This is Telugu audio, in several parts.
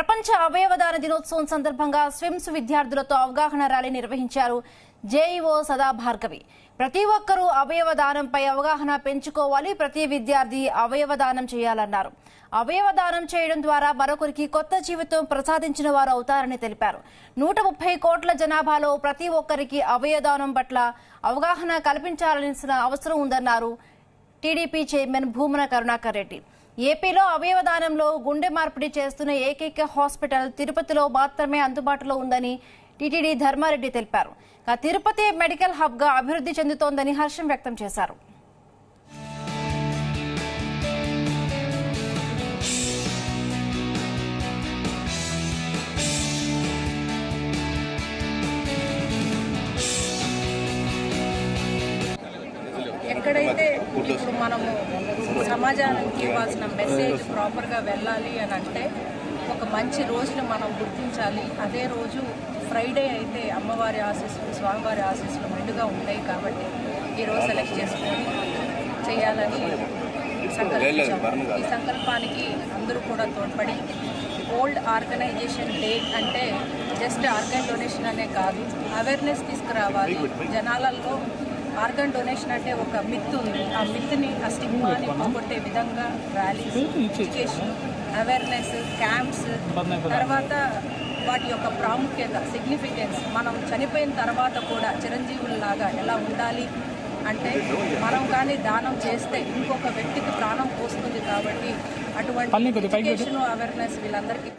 ప్రపంచ అవయవదాన దినోత్సవం సందర్భంగా స్విమ్స్ విద్యార్థులతో అవగాహన ర్యాలీ నిర్వహించారు జేఈఓ సదా భార్గవి ప్రతి ఒక్కరూ అవయవ దానంపై అవగాహన పెంచుకోవాలి ప్రతి విద్యార్థి అవయవ దానం చేయాలన్నారు అవయవ దానం చేయడం ద్వారా మరొకరికి కొత్త జీవితం ప్రసాదించిన వారు అవుతారని తెలిపారు నూట ముప్పై కోట్ల జనాభాలో ప్రతి ఒక్కరికి అవయవదానం పట్ల అవగాహన కల్పించాల్సిన అవసరం ఉందన్నారు టీడీపీ చైర్మన్ భూమన కరుణాకర్ రెడ్డి ఏపీలో అవయవదానంలో గుండె మార్పిడి చేస్తున్న ఏకైక హాస్పిటల్ తిరుపతిలో మాత్రమే అందుబాటులో ఉందని టీటీడీ ధర్మారెడ్డి తెలిపారు ఇక తిరుపతి మెడికల్ హబ్ గా అభివృద్ధి చెందుతోందని హర్షం వ్యక్తం చేశారు ఎక్కడైతే ఇప్పుడు మనము సమాజానికి ఇవ్వాల్సిన మెసేజ్ ప్రాపర్గా వెళ్ళాలి అని అంటే ఒక మంచి రోజును మనం గుర్తించాలి అదే రోజు ఫ్రైడే అయితే అమ్మవారి ఆశీస్సులు స్వామివారి ఆశీస్సులు మెండుగా ఉంటాయి కాబట్టి ఈ రోజు సెలెక్ట్ చేసుకొని చేయాలని సంకల్పించాము ఈ సంకల్పానికి అందరూ కూడా తోడ్పడి ఓల్డ్ ఆర్గనైజేషన్ డే అంటే జస్ట్ ఆర్గన్ డొనేషన్ అనే కాదు అవేర్నెస్ తీసుకురావాలి జనాలలో ఆర్గన్ డొనేషన్ అంటే ఒక మిత్ ఉంది ఆ మిత్ని ఆ స్టిగ్మాని పోగొట్టే విధంగా ర్యాలీస్ ఎడ్యుకేషన్ అవేర్నెస్ క్యాంప్స్ తర్వాత వాటి యొక్క ప్రాముఖ్యత సిగ్నిఫికెన్స్ మనం చనిపోయిన తర్వాత కూడా చిరంజీవుల్లాగా ఎలా ఉండాలి అంటే మనం కానీ దానం చేస్తే ఇంకొక వ్యక్తికి ప్రాణం పోస్తుంది కాబట్టి అటువంటి ఎడ్యుకేషన్ అవేర్నెస్ వీళ్ళందరికీ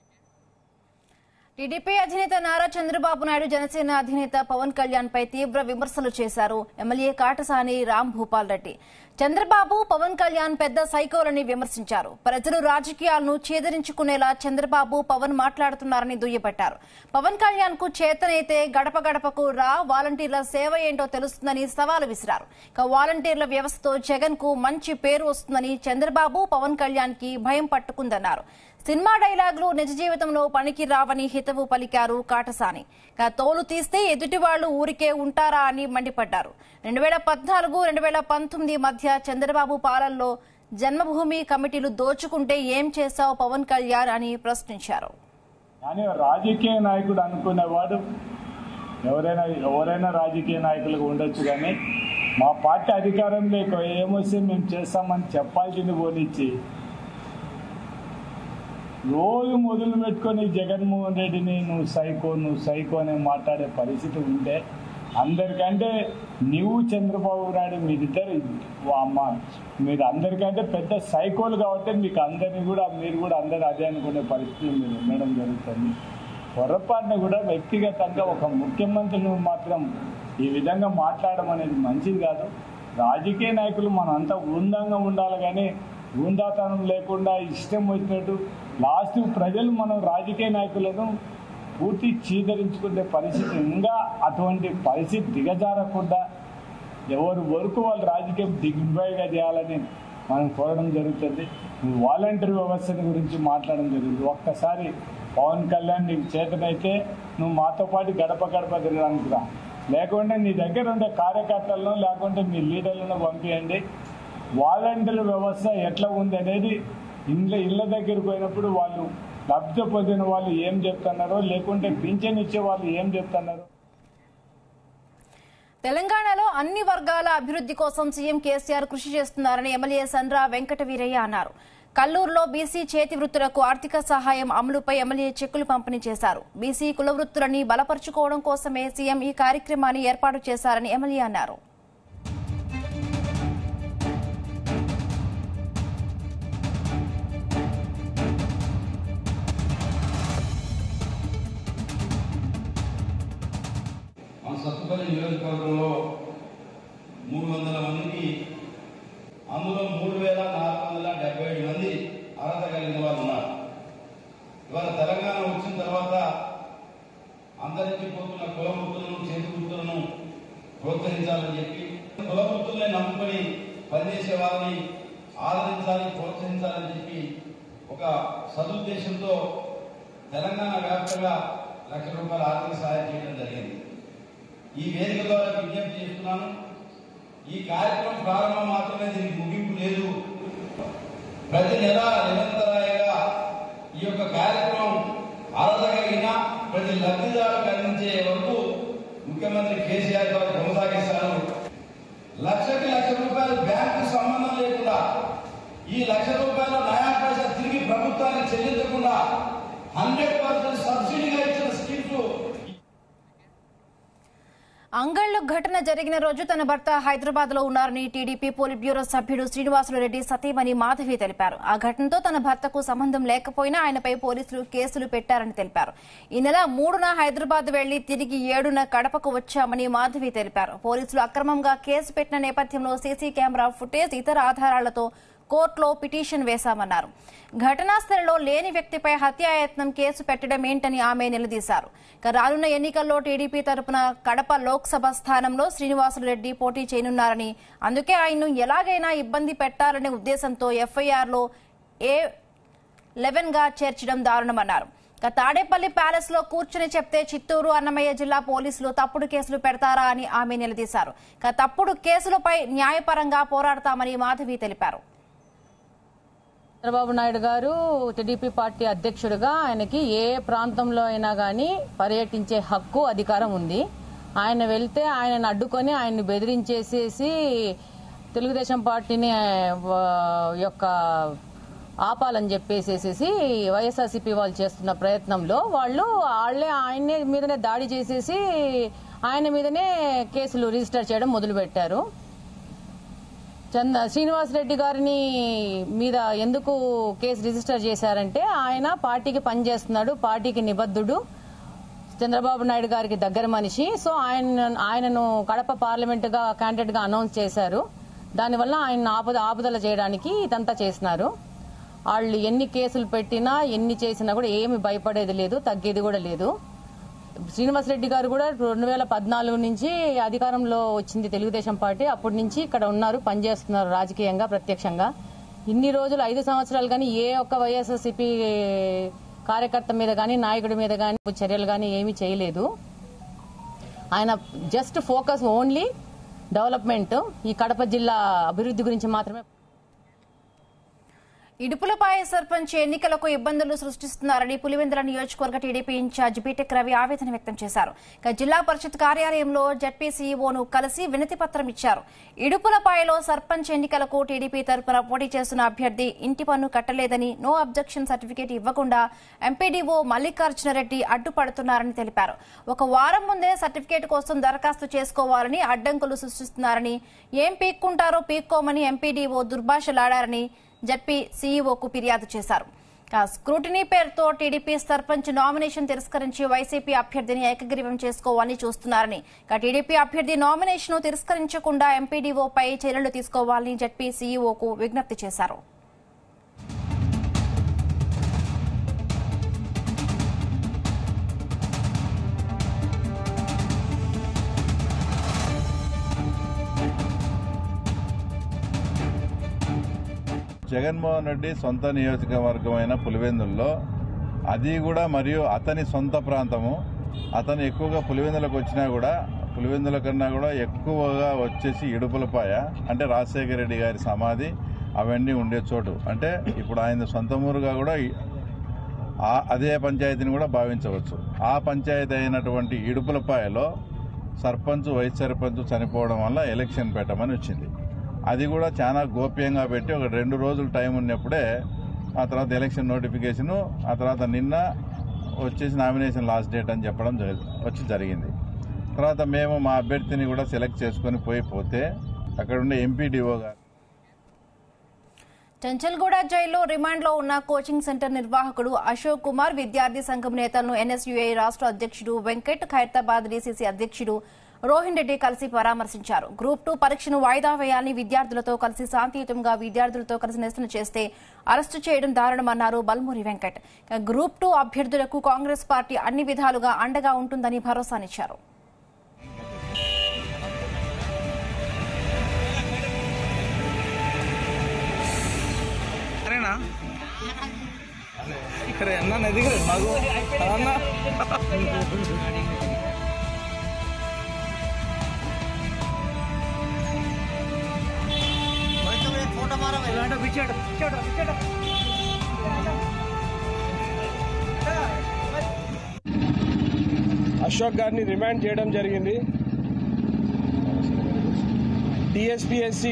టీడీపీ అధినేత నారా చంద్రబాబు నాయుడు జనసేన అధినేత పవన్ కళ్యాణ్ పై తీవ్ర విమర్శలు చేశారు ఎమ్మెల్యే కాటసాని రామ్ భూపాల్ రెడ్డి చంద్రబాబు పవన్ కళ్యాణ్ పెద్ద సైకోలని విమర్శించారు ప్రజలు రాజకీయాలను ఛేదరించుకునేలా చంద్రబాబు పవన్ మాట్లాడుతున్నారని దుయ్యబట్టారు పవన్ కళ్యాణ్ కు చేతనైతే గడప గడపకు రా వాలంటీర్ల సేవ ఏంటో తెలుస్తుందని సవాలు విసిరారు ఇక వాలంటీర్ల వ్యవస్థతో జగన్ కు మంచి పేరు వస్తుందని చంద్రబాబు పవన్ కళ్యాణ్ కి భయం పట్టుకుందన్నారు సినిమా డైలాగులు నిజ జీవితంలో పనికి రావని హితవు పలికారు కాటసాని ఇక తోలు తీస్తే ఎదుటి వాళ్లు ఊరికే ఉంటారా అని మండిపడ్డారు రెండు వేల పద్నాలుగు రెండు వేల పంతొమ్మిది మధ్య చంద్రబాబు పాలనలో జన్మభూమి కమిటీలు దోచుకుంటే ఏం చేశావు పవన్ కళ్యాణ్ అని ప్రశ్నించారు కానీ రాజకీయ నాయకుడు అనుకునేవాడు ఎవరైనా ఎవరైనా రాజకీయ నాయకులుగా ఉండొచ్చు కానీ మా పార్టీ అధికారంలో ఇక ఏమొస్తే మేము చేస్తామని చెప్పాల్సింది పోనిచ్చి రోజు మొదలు పెట్టుకొని జగన్మోహన్ రెడ్డిని నువ్వు సైకో నువ్వు సైకో అని మాట్లాడే పరిస్థితి ఉంటే అందరికంటే నువ్వు చంద్రబాబు నాయుడు మీరిద్దరు అమ్మ మీరు అందరికంటే పెద్ద సైకోలు కాబట్టి మీకు అందరినీ కూడా మీరు కూడా అందరు అదే అనుకునే పరిస్థితులు మీరు ఉండడం జరుగుతుంది పొరపాటున కూడా వ్యక్తిగతంగా ఒక ముఖ్యమంత్రిని మాత్రం ఈ విధంగా మాట్లాడడం అనేది మంచిది కాదు రాజకీయ నాయకులు మనం అంతా ఉందంగా ఉండాలి కానీ ఉందాతనం లేకుండా ఇష్టం వచ్చినట్టు లాస్ట్ ప్రజలు మనం రాజకీయ నాయకులను పూర్తి చీదరించుకునే పరిస్థితి ఇంకా అటువంటి పరిస్థితి దిగజారకుండా ఎవరు వరకు వాళ్ళు రాజకీయం దిగ్విజయంగా చేయాలని మనం కోరడం జరుగుతుంది నువ్వు వాలంటీర్ వ్యవస్థని గురించి మాట్లాడడం జరుగుతుంది ఒక్కసారి పవన్ కళ్యాణ్ నీకు చేతనైతే నువ్వు మాతో పాటు గడప గడప తిరగడానికి రా లేకుంటే నీ దగ్గర ఉండే కార్యకర్తలను లేకుంటే మీ లీడర్లను పంపించండి వాలంటీర్ వ్యవస్థ ఎట్లా ఉంది అనేది ఇండ్ల ఇళ్ళ దగ్గర పోయినప్పుడు వాళ్ళు లబ్ధి పొందిన వాళ్ళు ఏం చెప్తున్నారో లేకుంటే పింఛన్ ఇచ్చే వాళ్ళు ఏం చెప్తున్నారో తెలంగాణలో అన్ని వర్గాల అభివృద్ధి కోసం సీఎం కేసీఆర్ కృషి చేస్తున్నారని ఎమ్మెల్యే సండ్ర వెంకట వీరయ్య అన్నారు కల్లూరులో బీసీ చేతి వృత్తులకు ఆర్థిక సహాయం అమలుపై ఎమ్మెల్యే చెక్కులు పంపిణీ చేశారు బీసీ కుల వృత్తులని బలపరుచుకోవడం కోసమే సీఎం ఈ కార్యక్రమాన్ని ఏర్పాటు చేశారని ఎమ్మెల్యే అన్నారు మన సత్తుపల్లి నియోజకవర్గంలో మూడు వందల మందికి అందులో మూడు వేల నాలుగు వందల డెబ్బై ఏడు మంది అర్హత కలిగిన వాళ్ళు ఉన్నారు ఇవాళ తెలంగాణ వచ్చిన తర్వాత అంతరించిపోతున్న కుల వృత్తులను చేతి వృత్తులను ప్రోత్సహించాలని చెప్పి కుల వృత్తుల్ని నమ్ముకొని పనిచేసే వాళ్ళని ఆదరించాలి ప్రోత్సహించాలని చెప్పి ఒక సదుద్దేశంతో తెలంగాణ వ్యాప్తంగా లక్ష రూపాయల ఆర్థిక సహాయం చేయడం జరిగింది ఈ వేదిక ద్వారా విజ్ఞప్తి చేస్తున్నాను ఈ కార్యక్రమం ప్రారంభం మాత్రమే దీనికి ముగింపు లేదు ప్రతి నెల నిరంతరాయంగా ఈ యొక్క యొక్క కార్యక్రమం అర్హతగలిగిన ప్రతి లబ్ధిదారులకు అందించే వరకు ముఖ్యమంత్రి కేసీఆర్ గారు కొనసాగిస్తారు లక్షకి లక్ష రూపాయలు బ్యాంకు సంబంధం లేకుండా ఈ లక్ష రూపాయల నయా పైసా తిరిగి ప్రభుత్వానికి చెల్లించకుండా హండ్రెడ్ పర్సెంట్ సబ్సిడీగా ఇచ్చిన స్కీమ్స్ అంగళ్ళు ఘటన జరిగిన రోజు తన భర్త హైదరాబాద్ లో ఉన్నారని టీడీపీ పోలిట్ బ్యూరో సభ్యుడు శ్రీనివాసులు రెడ్డి సతీమణి మాధవి తెలిపారు ఆ ఘటనతో తన భర్తకు సంబంధం లేకపోయినా ఆయనపై పోలీసులు కేసులు పెట్టారని తెలిపారు ఈ నెల మూడున హైదరాబాద్ వెళ్లి తిరిగి ఏడున కడపకు వచ్చామని మాధవి తెలిపారు పోలీసులు అక్రమంగా కేసు పెట్టిన నేపథ్యంలో సీసీ కెమెరా ఫుటేజ్ ఇతర ఆధారాలతో కోర్టులో పిటిషన్ వేశామన్నారు ఘటనా స్థలంలో లేని వ్యక్తిపై హత్యాయత్నం కేసు పెట్టడం ఏంటని ఆమె నిలదీశారు ఇక రానున్న ఎన్నికల్లో టీడీపీ తరపున కడప లోక్సభ స్థానంలో శ్రీనివాసులు రెడ్డి పోటీ చేయనున్నారని అందుకే ఆయన్ను ఎలాగైనా ఇబ్బంది పెట్టాలనే ఉద్దేశంతో ఎఫ్ఐఆర్లో ఏ లెవెన్ గా చేర్చడం దారుణమన్నారు ఇక తాడేపల్లి ప్యాలెస్ లో కూర్చుని చెప్తే చిత్తూరు అన్నమయ్య జిల్లా పోలీసులు తప్పుడు కేసులు పెడతారా అని ఆమె నిలదీశారు ఇక తప్పుడు కేసులపై న్యాయపరంగా పోరాడతామని మాధవి తెలిపారు చంద్రబాబు నాయుడు గారు టీడీపీ పార్టీ అధ్యక్షుడిగా ఆయనకి ఏ ప్రాంతంలో అయినా కానీ పర్యటించే హక్కు అధికారం ఉంది ఆయన వెళ్తే ఆయనను అడ్డుకొని ఆయన్ని బెదిరించేసేసి తెలుగుదేశం పార్టీని ఆ, యొక్క ఆపాలని చెప్పేసేసి వైఎస్ఆర్సీపీ వాళ్ళు చేస్తున్న ప్రయత్నంలో వాళ్ళు వాళ్ళే ఆయనే మీదనే దాడి చేసేసి ఆయన మీదనే కేసులు రిజిస్టర్ చేయడం మొదలుపెట్టారు చంద శ్రీనివాస్ రెడ్డి గారిని మీద ఎందుకు కేసు రిజిస్టర్ చేశారంటే ఆయన పార్టీకి పనిచేస్తున్నాడు పార్టీకి నిబద్ధుడు చంద్రబాబు నాయుడు గారికి దగ్గర మనిషి సో ఆయన ఆయనను కడప పార్లమెంట్ గా క్యాండిడేట్ గా అనౌన్స్ చేశారు దానివల్ల ఆయన ఆపద ఆపుదల చేయడానికి ఇదంతా చేసినారు వాళ్ళు ఎన్ని కేసులు పెట్టినా ఎన్ని చేసినా కూడా ఏమి భయపడేది లేదు తగ్గేది కూడా లేదు శ్రీనివాసరెడ్డి గారు కూడా రెండు వేల పద్నాలుగు నుంచి అధికారంలో వచ్చింది తెలుగుదేశం పార్టీ అప్పటి నుంచి ఇక్కడ ఉన్నారు పనిచేస్తున్నారు రాజకీయంగా ప్రత్యక్షంగా ఇన్ని రోజులు ఐదు సంవత్సరాలు కానీ ఏ ఒక్క వైఎస్ఆర్సీపీ కార్యకర్త మీద కానీ నాయకుడి మీద కానీ చర్యలు కానీ ఏమీ చేయలేదు ఆయన జస్ట్ ఫోకస్ ఓన్లీ డెవలప్మెంట్ ఈ కడప జిల్లా అభివృద్ధి గురించి మాత్రమే ఇడుపులపాయ సర్పంచ్ ఎన్నికలకు ఇబ్బందులు సృష్టిస్తున్నారని పులివెందుల నియోజకవర్గ టీడీపీ ఇన్ఛార్జ్ బీటెక్ రవి ఆవేదన వ్యక్తం చేశారు ఇక జిల్లా పరిషత్ కార్యాలయంలో జడ్పీ సీఈఓను కలిసి వినతి పత్రం ఇచ్చారు ఇడుపులపాయలో సర్పంచ్ ఎన్నికలకు టీడీపీ తరపున పోటీ చేస్తున్న అభ్యర్థి ఇంటి పన్ను కట్టలేదని నో అబ్జెక్షన్ సర్టిఫికేట్ ఇవ్వకుండా ఎంపీడీఓ మల్లికార్జునరెడ్డి అడ్డుపడుతున్నారని తెలిపారు ఒక వారం ముందే సర్టిఫికేట్ కోసం దరఖాస్తు చేసుకోవాలని అడ్డంకులు సృష్టిస్తున్నారని ఏం పీక్కుంటారో పీక్కోమని ఎంపీడీఓ దుర్భాషలాడారని జడ్పీ సీఈఓకు ఫిర్యాదు చేశారు ఇక స్క్రూటినీ పేరుతో టీడీపీ సర్పంచ్ నామినేషన్ తిరస్కరించి వైసీపీ అభ్యర్థిని ఏకగ్రీవం చేసుకోవాలని చూస్తున్నారని ఇక టీడీపీ అభ్యర్థి నామినేషన్ తిరస్కరించకుండా ఎంపీడీఓపై చర్యలు తీసుకోవాలని జడ్పీ సీఈఓకు విజ్ఞప్తి చేశారు జగన్మోహన్ రెడ్డి సొంత నియోజకవర్గమైన పులివెందుల్లో అది కూడా మరియు అతని సొంత ప్రాంతము అతను ఎక్కువగా పులివెందులకు వచ్చినా కూడా పులివెందుల కన్నా కూడా ఎక్కువగా వచ్చేసి ఇడుపులపాయ అంటే రాజశేఖర రెడ్డి గారి సమాధి అవన్నీ ఉండే చోటు అంటే ఇప్పుడు ఆయన సొంత ఊరుగా కూడా ఈ- ఆ- అదే పంచాయతీని కూడా భావించవచ్చు ఆ పంచాయతీ అయినటువంటి ఇడుపులపాయలో సర్పంచ్ వైస్ సర్పంచ్ చనిపోవడం వల్ల ఎలక్షన్ పెట్టమని వచ్చింది అది కూడా చాలా గోప్యంగా పెట్టి ఒక రెండు రోజులు టైం ఉన్నప్పుడే ఆ తర్వాత ఎలక్షన్ నోటిఫికేషన్ ఆ తర్వాత నిన్న వచ్చేసి నామినేషన్ లాస్ట్ డేట్ అని చెప్పడం జరి- వచ్చి జరిగింది తర్వాత మేము మా అభ్యర్థిని కూడా సెలెక్ట్ చేసుకొని పోయి పోతే అక్కడ ఉండే ఎంపీడీఓ గారు చంచల్గూడ జైల్లో రిమాండ్లో ఉన్న కోచింగ్ సెంటర్ నిర్వాహకుడు అశోక్ కుమార్ విద్యార్థి సంఘం నేతలను ఎన్ఎస్యుఐ రాష్ట్ర అధ్యక్షుడు వెంకట్ ఖైరతాబాద్ డీసీసీ అధ్యక్షుడు రోహిన్ రెడ్డి కలిసి పరామర్శించారు గ్రూప్ టూ పరీక్షను వాయిదా వేయాలని విద్యార్థులతో కలిసి శాంతియుతంగా విద్యార్థులతో కలిసి నిరసన చేస్తే అరెస్టు చేయడం దారుణమన్నారు బల్మూరి వెంకట్ ఇక గ్రూప్ టూ అభ్యర్థులకు కాంగ్రెస్ పార్టీ అన్ని విధాలుగా అండగా ఉంటుందని భరోసానిచ్చారు సరేనా ఇక్కడ అన్న ఎదిగ మాకు అన్న అశోక్ గారిని రిమాండ్ చేయడం జరిగింది టీఎస్పీఎస్సి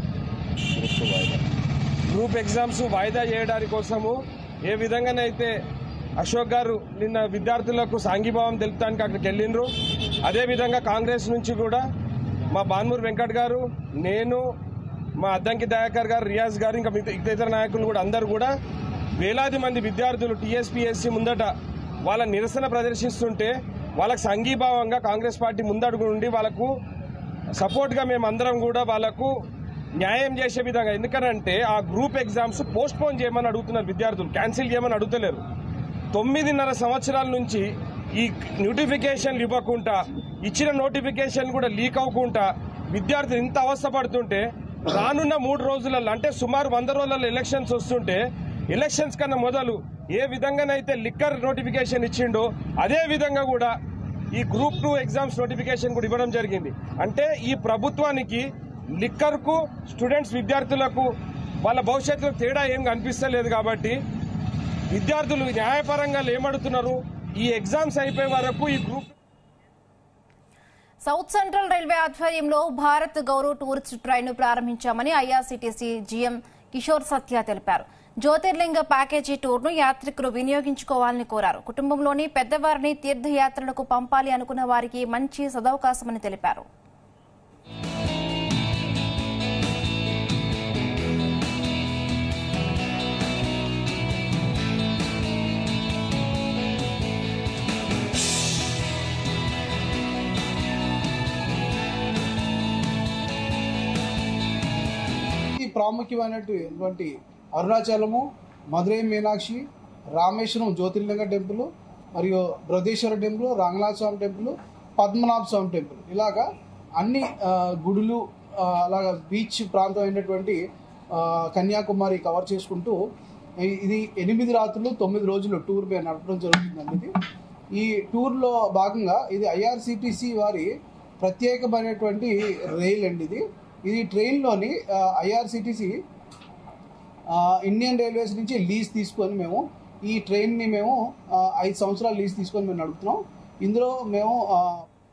గ్రూప్ ఎగ్జామ్స్ వాయిదా చేయడానికి కోసము ఏ విధంగానైతే అశోక్ గారు నిన్న విద్యార్థులకు సాంఘీభావం తెలుపడానికి అక్కడికి వెళ్ళిండ్రు అదేవిధంగా కాంగ్రెస్ నుంచి కూడా మా బాన్మూర్ వెంకట్ గారు నేను మా అద్దంకి దయాకర్ గారు రియాజ్ గారు ఇంకా మిగతా ఇతర ఇతర నాయకులు కూడా అందరూ కూడా వేలాది మంది విద్యార్థులు టీఎస్పీఎస్సీ ముందట వాళ్ళ నిరసన ప్రదర్శిస్తుంటే వాళ్ళకి సంఘీభావంగా కాంగ్రెస్ పార్టీ ముందడుగు నుండి వాళ్ళకు సపోర్ట్గా మేము అందరం కూడా వాళ్ళకు న్యాయం చేసే విధంగా ఎందుకనంటే ఆ గ్రూప్ ఎగ్జామ్స్ పోస్ట్ పోన్ చేయమని అడుగుతున్నారు విద్యార్థులు క్యాన్సిల్ చేయమని అడుగుతలేరు తొమ్మిదిన్నర సంవత్సరాల నుంచి ఈ నోటిఫికేషన్లు ఇవ్వకుండా ఇచ్చిన నోటిఫికేషన్ కూడా లీక్ అవ్వకుండా విద్యార్థులు ఇంత అవస్థపడుతుంటే రానున్న మూడు రోజులలో అంటే సుమారు వంద రోజులలో ఎలక్షన్స్ వస్తుంటే ఎలక్షన్స్ కన్నా మొదలు ఏ విధంగానైతే లిక్కర్ నోటిఫికేషన్ ఇచ్చిండో అదే విధంగా కూడా ఈ గ్రూప్ టూ ఎగ్జామ్స్ నోటిఫికేషన్ కూడా ఇవ్వడం జరిగింది అంటే ఈ ప్రభుత్వానికి లిక్కర్ కు స్టూడెంట్స్ విద్యార్థులకు వాళ్ళ భవిష్యత్తులో తేడా ఏం కనిపిస్తలేదు కాబట్టి విద్యార్థులు న్యాయపరంగా ఏమడుతున్నారు ఈ ఎగ్జామ్స్ అయిపోయే వరకు ఈ గ్రూప్ సౌత్ సెంట్రల్ రైల్వే ఆధ్వర్యంలో భారత్ గౌరవ్ టూరిస్ట్ ట్రైన్ ప్రారంభించామని ఐఆర్సీటీసీ జీఎం కిషోర్ సత్య తెలిపారు జ్యోతిర్లింగ ప్యాకేజీ టూర్ను యాత్రికులు వినియోగించుకోవాలని కోరారు కుటుంబంలోని పెద్దవారిని తీర్థయాత్రలకు పంపాలి అనుకున్న వారికి మంచి సదవకాశమని తెలిపారు ఈ ప్రాముఖ్యమైనటువంటి అరుణాచలము మధురై మీనాక్షి రామేశ్వరం జ్యోతిర్లింగ టెంపుల్ మరియు Brihadeeswara temple Ranganatha Swamy temple Padmanabha Swamy temple ఇలాగా అన్ని ఆ, గుడులు ఆ, అలాగా బీచ్ ప్రాంతం అయినటువంటి ఆ, కన్యాకుమారి కవర్ చేసుకుంటూ ఇ- ఇది ఎనిమిది రాత్రులు తొమ్మిది రోజులు టూర్ మీద నడపడం జరుగుతుందండి ఇది ఈ టూర్లో భాగంగా ఇది ఐఆర్సిటిసి వారి ప్రత్యేకమైనటువంటి రైల్ అండి ఇది ఇది ట్రైన్లోని ఐఆర్సిటిసి ఇండియన్ రైల్వేస్ నుంచి లీజ్ తీసుకొని మేము ఈ ట్రైన్ని మేము ఆ, ఐదు సంవత్సరాలు లీజ్ తీసుకొని మేము నడుపుతున్నాం ఇందులో మేము ఆ,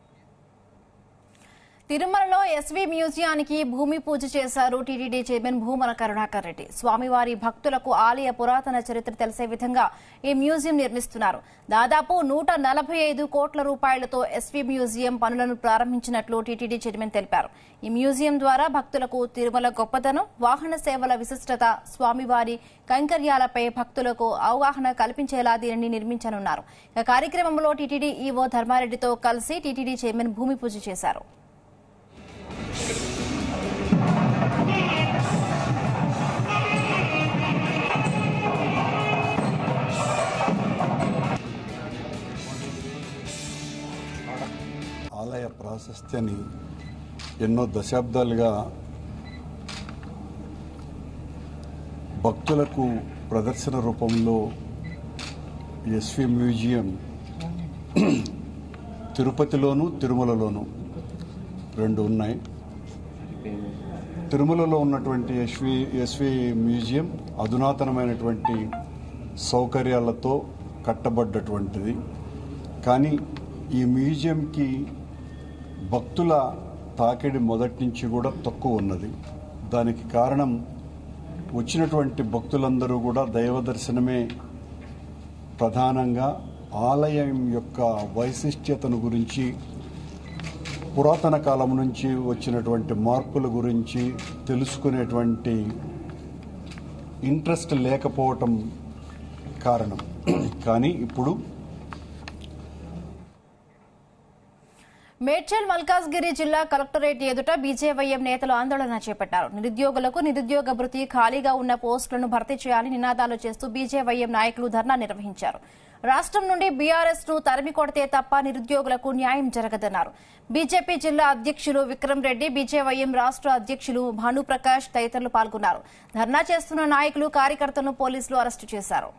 తిరుమలలో ఎస్వి మ్యూజియానికి భూమి పూజ చేశారు టీటీడీ చైర్మన్ భూమన కరుణాకర్ రెడ్డి స్వామివారి భక్తులకు ఆలయ పురాతన చరిత్ర తెలిసే విధంగా ఈ మ్యూజియం నిర్మిస్తున్నారు దాదాపు నూట నలభై ఐదు కోట్ల రూపాయలతో ఎస్వి మ్యూజియం పనులను ప్రారంభించినట్లు టీటీడీ చైర్మన్ తెలిపారు ఈ మ్యూజియం ద్వారా భక్తులకు తిరుమల గొప్పతనం వాహన సేవల విశిష్టత స్వామివారి కైంకర్యాలపై భక్తులకు అవగాహన కల్పించేలా దీనిని నిర్మించనున్నారు ఇక కార్యక్రమంలో టీటీడీ ఈవో ధర్మారెడ్డితో కలిసి టీటీడీ చైర్మన్ భూమి పూజ చేశారు ఆలయ ప్రాశస్త్యాన్ని ఎన్నో దశాబ్దాలుగా భక్తులకు ప్రదర్శన రూపంలో ఎస్వి మ్యూజియం తిరుపతిలోను తిరుమలలోను రెండు ఉన్నాయి తిరుమలలో ఉన్నటువంటి ఎస్వి ఎస్వి మ్యూజియం అధునాతనమైనటువంటి సౌకర్యాలతో కట్టబడ్డటువంటిది కానీ ఈ మ్యూజియంకి భక్తుల తాకిడి మొదటి నుంచి కూడా తక్కువ ఉన్నది దానికి కారణం వచ్చినటువంటి భక్తులందరూ కూడా దైవ దర్శనమే ప్రధానంగా ఆలయం యొక్క వైశిష్ట్యతను గురించి పురాతన కాలం నుంచి వచ్చినటువంటి మార్పుల గురించి తెలుసుకునేటువంటి ఇంట్రెస్ట్ లేకపోవటం కారణం కానీ ఇప్పుడు మేడ్చల్ మల్కాజ్గిరి జిల్లా కలెక్టరేట్ ఎదుట బీజేవైఎం నేతలు ఆందోళన చేపట్టారు నిరుద్యోగులకు నిరుద్యోగ భృతి ఖాళీగా ఉన్న పోస్టులను భర్తీ చేయాలని నినాదాలు చేస్తూ బీజేవైఎం నాయకులు ధర్నా నిర్వహించారు రాష్ట్రం నుండి బీఆర్ఎస్ ను తరిమి కొడితే తప్ప నిరుద్యోగులకు న్యాయం జరగదన్నారు బీజేపీ జిల్లా అధ్యక్షులు విక్రమ్ రెడ్డి బీజేవైఎం రాష్ట్ర అధ్యక్షులు భానుప్రకాష్ తదితరులు పాల్గొన్నారు ధర్నా చేస్తున్న నాయకులు కార్యకర్తలను పోలీసులు అరెస్టు చేశారు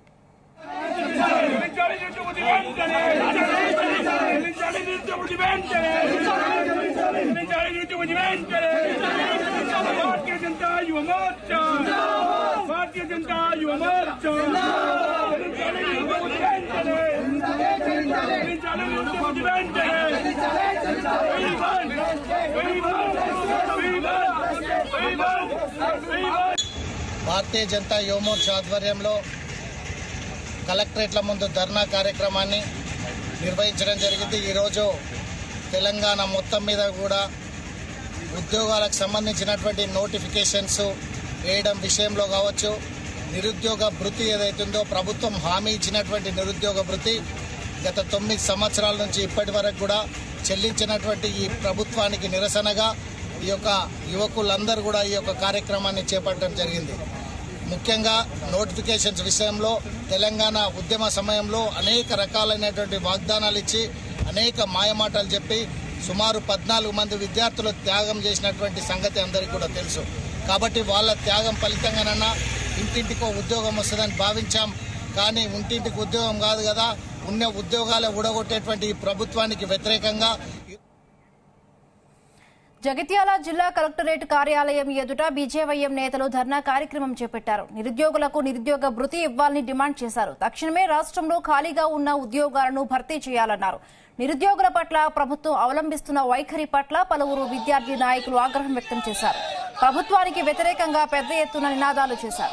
भारतीय जनता युवा मोर्चा भारतीय जनता युवा मोर्चा ఇది వెంటనే We want, we want, we want, we want, we want. భారతీయ జనతా యువమోర్చా ఆధ్వర్యంలో కలెక్టరేట్ల ముందు ధర్నా కార్యక్రమాన్ని నిర్వహించడం జరిగింది ఈరోజు తెలంగాణ మొత్తం మీద కూడా ఉద్యోగాలకు సంబంధించినటువంటి నోటిఫికేషన్స్ వేయడం విషయంలో కావచ్చు నిరుద్యోగ భృతి ఏదైతుందో ప్రభుత్వం హామీ ఇచ్చినటువంటి నిరుద్యోగ భృతి గత తొమ్మిది సంవత్సరాల నుంచి ఇప్పటి వరకు కూడా చెల్లించినటువంటి ఈ ప్రభుత్వానికి నిరసనగా ఈ యొక్క యువకులందరూ కూడా ఈ యొక్క కార్యక్రమాన్ని చేపట్టడం జరిగింది ముఖ్యంగా నోటిఫికేషన్స్ విషయంలో తెలంగాణ ఉద్యమ సమయంలో అనేక రకాలైనటువంటి వాగ్దానాలు ఇచ్చి అనేక మాయమాటలు చెప్పి సుమారు పద్నాలుగు మంది విద్యార్థులు త్యాగం చేసినటువంటి సంగతి అందరికీ కూడా తెలుసు కాబట్టి వాళ్ళ త్యాగం ఫలితంగానన్నా ఇంటింటికో ఉద్యోగం వస్తుందని భావించాం కానీ ఇంటింటికి ఉద్యోగం కాదు కదా ఉన్న ఉద్యోగాలే ఊడగొట్టేటువంటి ఈ ప్రభుత్వానికి వ్యతిరేకంగా జగిత్యాల జిల్లా కలెక్టరేట్ కార్యాలయం ఎదుట బీజేవైఎం నేతలు ధర్నా కార్యక్రమం చేపట్టారు నిరుద్యోగులకు నిరుద్యోగ భృతి ఇవ్వాలని డిమాండ్ చేశారు తక్షణమే రాష్ట్రంలో ఖాళీగా ఉన్న ఉద్యోగాలను భర్తీ చేయాలన్నారు నిరుద్యోగుల పట్ల ప్రభుత్వం అవలంబిస్తున్న వైఖరి పట్ల పలువురు విద్యార్థి నాయకులు ఆగ్రహం వ్యక్తం చేశారు ప్రభుత్వానికి వ్యతిరేకంగా పెద్ద ఎత్తున నినాదాలు చేశారు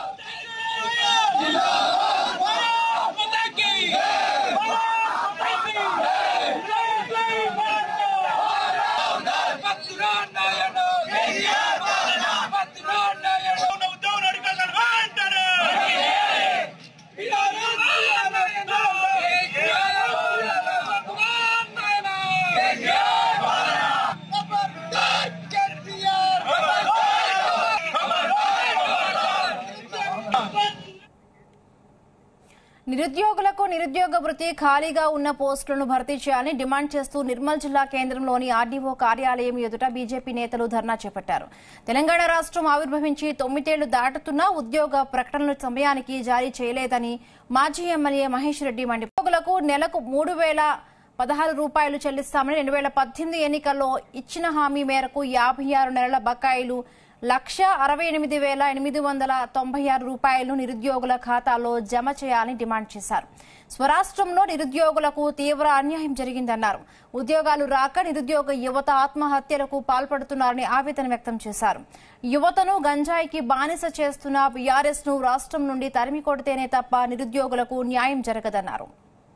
నిరుద్యోగులకు నిరుద్యోగ వృత్తి ఖాళీగా ఉన్న పోస్టులను భర్తీ చేయాలని డిమాండ్ చేస్తూ నిర్మల్ జిల్లా కేంద్రంలోని ఆర్డీఓ కార్యాలయం ఎదుట బీజేపీ నేతలు ధర్నా చేపట్టారు తెలంగాణ రాష్ట్రం ఆవిర్భవించి తొమ్మిదేళ్లు దాటుతున్నా ఉద్యోగ ప్రకటనలు సమయానికి జారీ చేయలేదని మాజీ ఎమ్మెల్యే మహేష్ రెడ్డి మండి ఉద్యోగులకు నెలకు మూడు వేల పదహారు రూపాయలు చెల్లిస్తామని రెండు వేల పద్దెనిమిది ఎన్నికల్లో ఇచ్చిన హామీ మేరకు యాభై ఆరు నెలల బకాయిలు లక్ష అరవై ఎనిమిది వేల ఎనిమిది వందల తొంభై ఆరు రూపాయలు నిరుద్యోగుల ఖాతాలో జమ చేయాలని డిమాండ్ చేశారు స్వరాష్ట్రంలో నిరుద్యోగులకు తీవ్ర అన్యాయం జరిగిందన్నారు ఉద్యోగాలు రాక నిరుద్యోగ యువత ఆత్మహత్యలకు పాల్పడుతున్నారని ఆవేదన వ్యక్తం చేశారు యువతను గంజాయికి బానిస చేస్తున్న బీఆర్ఎస్ ను రాష్ట్రం నుండి తరిమి కొడితేనే తప్ప నిరుద్యోగులకు న్యాయం జరగదన్నారు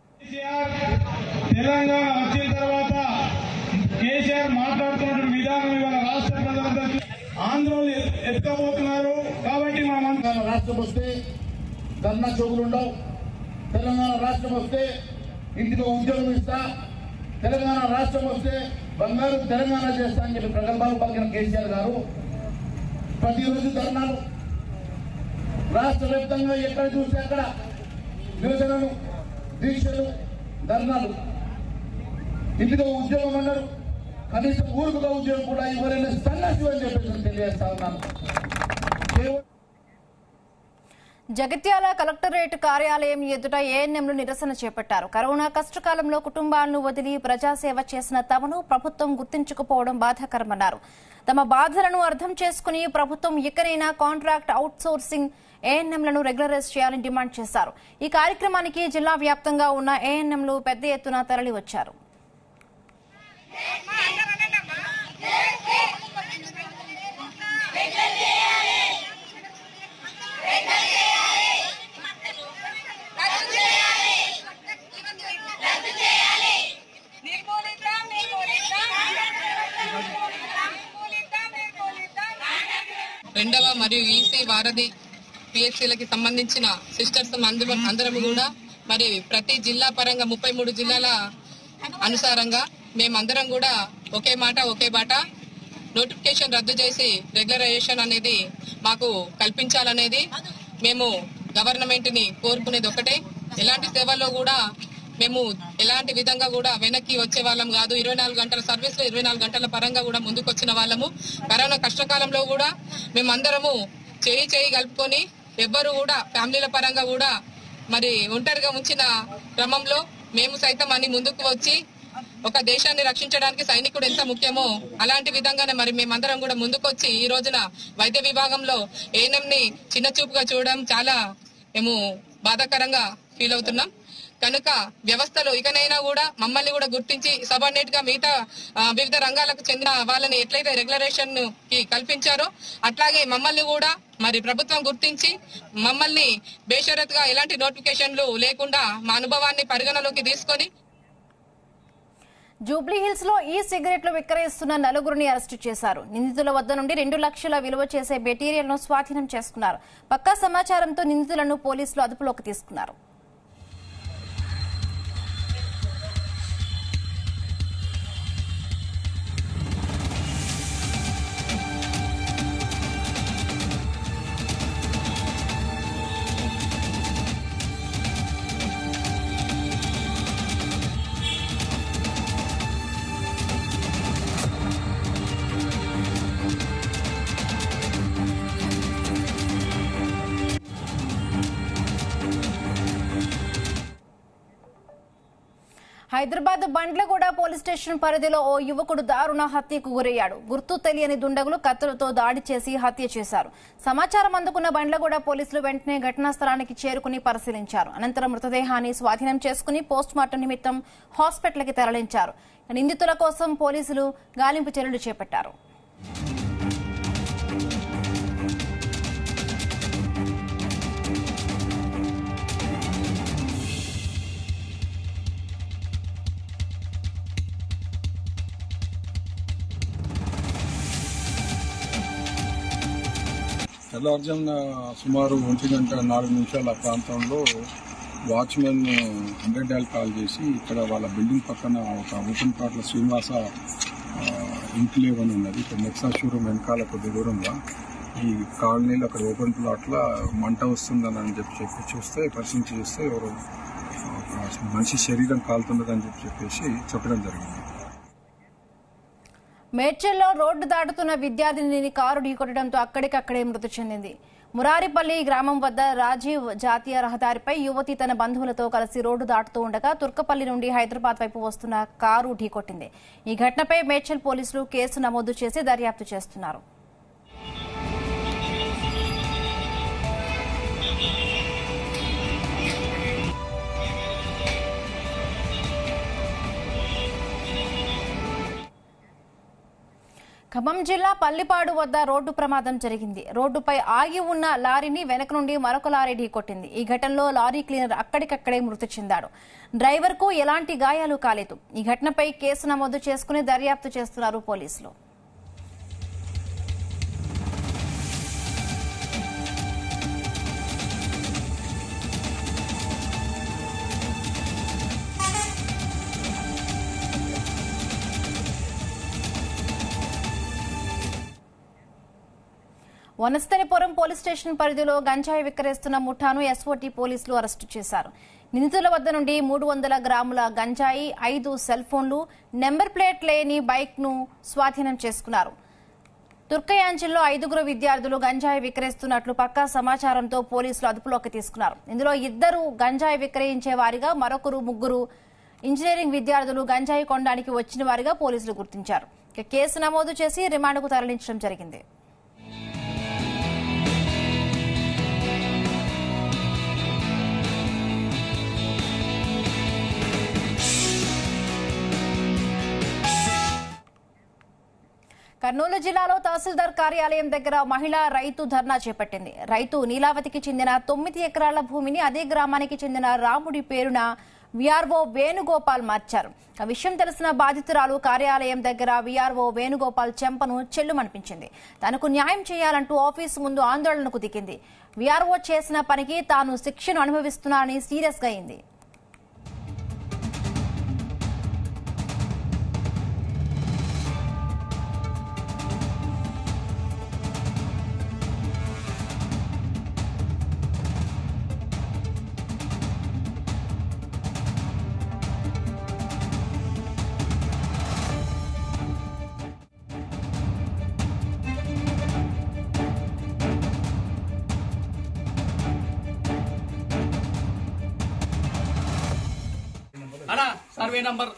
తెలంగాణ వచ్చిన తర్వాత కేసీఆర్ మాట్లాడుతున్న విధానం ఇవాళ రాష్ట్ర ప్రజలందరూ చూ- ఆంధ్రోలు ఎత్- ఎత్తుకపోతున్నారు కాబట్టి మనం తెలంగాణ రాష్ట్రం వస్తే ధర్నా చౌకులు ఉండవు తెలంగాణ రాష్ట్రం వస్తే ఇంటికి ఒక ఉద్యోగం ఇస్తా తెలంగాణ రాష్ట్రం వస్తే బంగారు తెలంగాణ చేస్తా అని చెప్పి ప్రగల్భాలు పలికిన కేసీఆర్ గారు ప్రతిరోజు ధర్నాలు రాష్ట్ర వ్యాప్తంగా ఎక్కడ చూస్తే అక్కడ నిరసనలు దీక్షలు ధర్నాలు ఇంటికి ఒక ఉద్యోగం అన్నారు కనీసం ఊరుకు ఒక ఉద్యోగం కూడా ఇవ్వలేని సన్నాసి అని చెప్పేసి తెలియజేస్తా ఉన్నాను కేవలం జగిత్యాల కలెక్టరేట్ కార్యాలయం ఎదుట ఏఎన్ఎంలు నిరసన చేపట్టారు కరోనా కష్టకాలంలో కుటుంబాలను వదిలి ప్రజాసేవ చేసిన తమను ప్రభుత్వం గుర్తించకపోవడం బాధాకరమన్నారు తమ బాధలను అర్థం చేసుకుని ప్రభుత్వం ఇకనైనా కాంట్రాక్ట్ అవుట్సోర్సింగ్ ఏఎన్ఎంలను రెగ్యులరైజ్ చేయాలని డిమాండ్ చేశారు ఈ కార్యక్రమానికి జిల్లా వ్యాప్తంగా ఉన్న ఏఎన్ఎంలు పెద్ద ఎత్తున తరలివచ్చారు రెండవ మరియు ఈసీ వారధి పిహెచ్సిలకి సంబంధించిన సిస్టర్స్ అందరం అందరం కూడా మరి ప్రతి జిల్లా పరంగా ముప్పై మూడు జిల్లాల అనుసారంగా మేమందరం కూడా ఒకే మాట ఒకే బాట నోటిఫికేషన్ రద్దు చేసి రెగ్యులరైజేషన్ అనేది మాకు కల్పించాలనేది మేము గవర్నమెంట్ ని కోరుకునేది ఒకటే ఎలాంటి సేవల్లో కూడా మేము ఎలాంటి విధంగా కూడా వెనక్కి వచ్చే వాళ్ళం కాదు ఇరవై నాలుగు గంటల సర్వీస్ లో ఇరవై నాలుగు గంటల పరంగా కూడా ముందుకు వచ్చిన వాళ్ళము కరోనా కష్టకాలంలో కూడా మేమందరము చేయి చేయి కలుపుకొని ఎవ్వరు కూడా ఫ్యామిలీల పరంగా కూడా మరి ఒంటరిగా ఉంచిన క్రమంలో మేము సైతం అని ముందుకు వచ్చి ఒక దేశాన్ని రక్షించడానికి సైనికుడు ఎంత ముఖ్యమో అలాంటి విధంగానే మరి మేమందరం కూడా ముందుకొచ్చి ఈ రోజున వైద్య విభాగంలో ఏఎన్ఎం ని చిన్న చూపుగా చూడడం చాలా మేము బాధాకరంగా ఫీల్ అవుతున్నాం కనుక వ్యవస్థలో ఇకనైనా కూడా మమ్మల్ని కూడా గుర్తించి సబార్డినేట్ గా మిగతా ఆ, వివిధ రంగాలకు చెందిన వాళ్ళని ఎట్లయితే రెగ్యులరేషన్ కి కల్పించారో అట్లాగే మమ్మల్ని కూడా మరి ప్రభుత్వం గుర్తించి మమ్మల్ని బేషరత్గా ఎలాంటి నోటిఫికేషన్లు లేకుండా మా అనుభవాన్ని పరిగణలోకి తీసుకొని జూబ్లీ హిల్స్ లో ఈ సిగరెట్లు విక్రయిస్తున్న నలుగురిని అరెస్టు చేశారు నిందితుల వద్ద నుండి రెండు లక్షల విలువ చేసే మెటీరియల్ ను స్వాధీనం చేసుకున్నారు పక్కా సమాచారంతో నిందితులను పోలీసులు అదుపులోకి తీసుకున్నారు హైదరాబాద్ బండ్లగూడ పోలీస్ స్టేషన్ పరిధిలో ఓ యువకుడు దారుణ హత్యకు గురయ్యాడు గుర్తు తెలియని దుండగులు కత్తులతో దాడి చేసి హత్య చేశారు సమాచారం అందుకున్న బండ్లగూడ పోలీసులు వెంటనే ఘటనా స్థలానికి చేరుకుని పరిశీలించారు అనంతరం మృతదేహాన్ని స్వాధీనం చేసుకుని పోస్టుమార్టం నిమిత్తం హాస్పిటల్కి తరలించారు నిందితుల కోసం పోలీసులు గాలింపు చర్యలు చేపట్టారు తెల్లవారుజామున సుమారు ఒంటి గంట నాలుగు నిమిషాల ప్రాంతంలో వాచ్మెన్ హండ్రెడ్ డైల్ కాల్ చేసి ఇక్కడ వాళ్ళ బిల్డింగ్ పక్కన ఒక ఓపెన్ ప్లాట్ల శ్రీనివాస ఇంక్లేవ్ అని ఉన్నది ఇక్కడ నెక్సా షోరూమ్ వెనకాల కొద్ది దూరంలో ఈ కాలనీలో అక్కడ ఓపెన్ ప్లాట్లో మంట వస్తుందని అని చెప్పి చెప్పి చూస్తే పరిశీలించి చూస్తే ఎవరు ఒక మనిషి శరీరం కాలుతున్నదని చెప్పి చెప్పేసి చెప్పడం జరిగింది మేడ్చల్లో రోడ్డు దాటుతున్న విద్యార్థినిని కారు ఢీకొట్టడంతో అక్కడికక్కడే మృతి చెందింది మురారిపల్లి గ్రామం వద్ద రాజీవ్ జాతీయ రహదారిపై యువతి తన బంధువులతో కలిసి రోడ్డు దాటుతూ ఉండగా తుర్కపల్లి నుండి హైదరాబాద్ వైపు వస్తున్న కారు ఢీకొట్టింది ఈ ఘటనపై మేడ్చల్ పోలీసులు కేసు నమోదు చేసి దర్యాప్తు చేస్తున్నారు ఖమ్మం జిల్లా పల్లిపాడు వద్ద రోడ్డు ప్రమాదం జరిగింది రోడ్డుపై ఆగి ఉన్న లారీని వెనక నుండి మరొక లారీ ఢీకొట్టింది ఈ ఘటనలో లారీ క్లీనర్ అక్కడికక్కడే మృతి చెందాడు డ్రైవర్ కు ఎలాంటి గాయాలు కాలేదు ఈ ఘటనపై కేసు నమోదు చేసుకుని దర్యాప్తు చేస్తున్నారు పోలీసులు వనస్థలిపురం పోలీస్ స్టేషన్ పరిధిలో గంజాయి విక్రయిస్తున్న ముఠాను ఎస్ఓటీ పోలీసులు అరెస్టు చేశారు నిందితుల వద్ద నుండి మూడు వందల గ్రాముల గంజాయి ఐదు సెల్ ఫోన్లు నెంబర్ ప్లేట్ లేని బైక్ ను స్వాధీనం చేసుకున్నారు తుర్కయాంజిల్లో ఐదుగురు విద్యార్థులు గంజాయి విక్రయిస్తున్నట్లు పక్కా సమాచారంతో పోలీసులు అదుపులోకి తీసుకున్నారు ఇందులో ఇద్దరు గంజాయి విక్రయించే వారిగా మరొకరు ముగ్గురు ఇంజనీరింగ్ విద్యార్థులు గంజాయి కొనడానికి వచ్చిన వారిగా పోలీసులు గుర్తించారు ఇక కేసు నమోదు చేసి రిమాండ్కు తరలించడం జరిగింది కర్నూలు జిల్లాలో తహసీల్దార్ కార్యాలయం దగ్గర మహిళా రైతు ధర్నా చేపట్టింది రైతు నీలావతికి చెందిన తొమ్మిది ఎకరాల భూమిని అదే గ్రామానికి చెందిన రాముడి పేరున విఆర్ఓ వేణుగోపాల్ మార్చారు ఆ విషయం తెలిసిన బాధితురాలు కార్యాలయం దగ్గర విఆర్ఓ వేణుగోపాల్ చెంపను చెల్లుమనిపించింది తనకు న్యాయం చేయాలంటూ ఆఫీసు ముందు ఆందోళనకు దిగింది విఆర్ఓ చేసిన పనికి తాను శిక్షను అనుభవిస్తున్నానని సీరియస్ గా అయింది అన్నా సర్వే నంబర్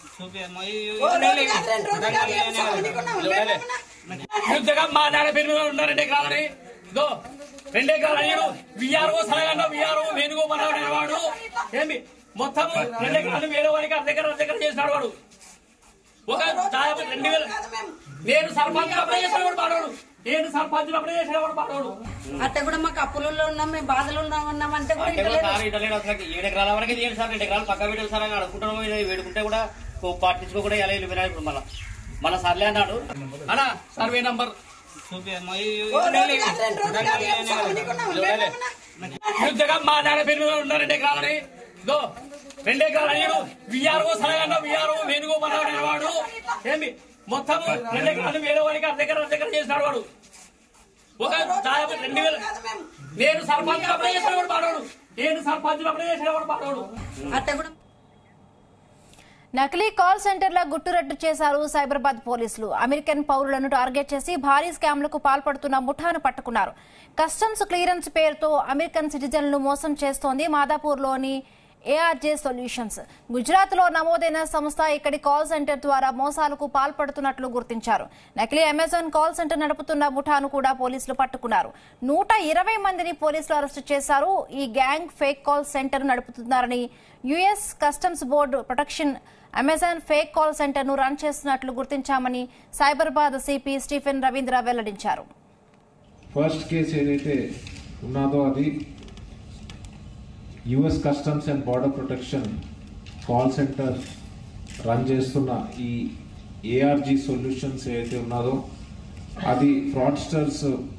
మా నాన్న పేరు మీద ఉన్న రెండు ఎకరాలని ఇదో రెండు ఎకరాలు అయ్యాడు విఆర్ఓ సలహా విఆర్ఓ వేణుగోపాల్ అనేవాడు ఏమి మొత్తం రెండు ఎకరాలు వేరే వాడికి అర్ధ ఎకరం అర్ధ ఎకరం చేసినాడు వాడు ఒక దాదాపు రెండు వేల నేను సర్పంచ్ అప్పుడే చేసిన వాడు పాడవాడు నేను సర్పంచ్ అప్పుడే చేసిన వాడు పాడవాడు అట్ట కూడా మాకు అప్పులలో ఉన్నాం మేము బాధలు ఉన్నాం ఉన్నామంటే కూడా అంటే ఇంకా కూడా లేదు. సార్ ఇట్లా లేదు అసలు ఏడు ఎకరాల వరకే చేయండి సార్ రెండు ఎకరాలు పక్క పెట్టాలి సార్ అని అడుగుకుంటాం వేడుకుంటే కూడా ఓ పట్టించుకోకుండా ఇలా వెళ్ళిపోయినా ఇప్పుడు మళ్ళా మళ్ళా సర్లే అన్నాడు అన్నా సర్వే నంబర్ జగన్ మా నాన్న పేరు మీద ఉన్న రెండు ఎకరాలని ఇదో రెండు ఎకరాలు అడిగాడు విఆర్ఓ సలహా విఆర్ఓ వేణుగోపాల్ వాడు ఏంది మొత్తం రెండు ఎకరాలు వేరే వాడికి అర్ధ ఎకరం అర్ధ ఎకరం చేసినాడు వాడు ఒక దాదాపు రెండు వేల నేను సర్పంచ్ అప్పుడే చేసిన వాడు పాడవాడు నేను సర్పంచ్ అప్పుడే చేసిన వాడు పాడవాడు అట్ట కూడా నకిలీ కాల్ సెంటర్ల గుట్టురట్టు చేశారు సైబరాబాద్ పోలీసులు అమెరికన్ పౌరులను టార్గెట్ చేసి భారీ స్కామ్లకు పాల్పడుతున్న ముఠాను పట్టుకున్నారు కస్టమ్స్ క్లియరెన్స్ పేరుతో అమెరికన్ సిటిజన్లను మోసం చేస్తోంది మాదాపూర్లోని ఏఆర్జే సొల్యూషన్స్ గుజరాత్ లో నమోదైన సంస్థ ఇక్కడి కాల్ సెంటర్ ద్వారా మోసాలకు పాల్పడుతున్నట్లు గుర్తించారు నకిలీ అమెజాన్ కాల్ సెంటర్ నడుపుతున్న ముఠాను కూడా పోలీసులు పట్టుకున్నారు నూట ఇరవై మందిని పోలీసులు అరెస్టు చేశారు ఈ గ్యాంగ్ ఫేక్ కాల్ సెంటర్ నడుపుతున్నారని US customs board protection Amazon fake call centre ను రన్ చేస్తున్నట్లు గుర్తించామని సైబరాబాద్ సిపి స్టీఫెన్ రవీంద్ర వెల్లడించారు ఫస్ట్ కేసు ఏదైతే ఉన్నదో అది US customs and border protection call centre run చేస్తున్న ఈ ఏఆర్జీ సొల్యూషన్స్ ఏదైతే ఉన్నదో అది ఫ్రాడ్స్టర్స్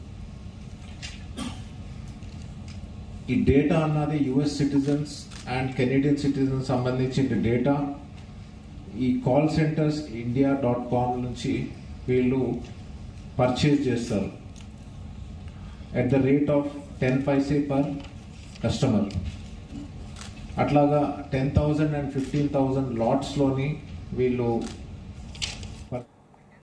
ఈ డేటా అన్నది US citizens and Canadian citizens సంబంధించిన డేటా ఈ call centres India dot com నుంచి వీళ్ళు పర్చేజ్ చేస్తారు at the rate of ten paise per customer అట్లాగా ten thousand and fifteen thousand లాట్స్లోని వీళ్ళు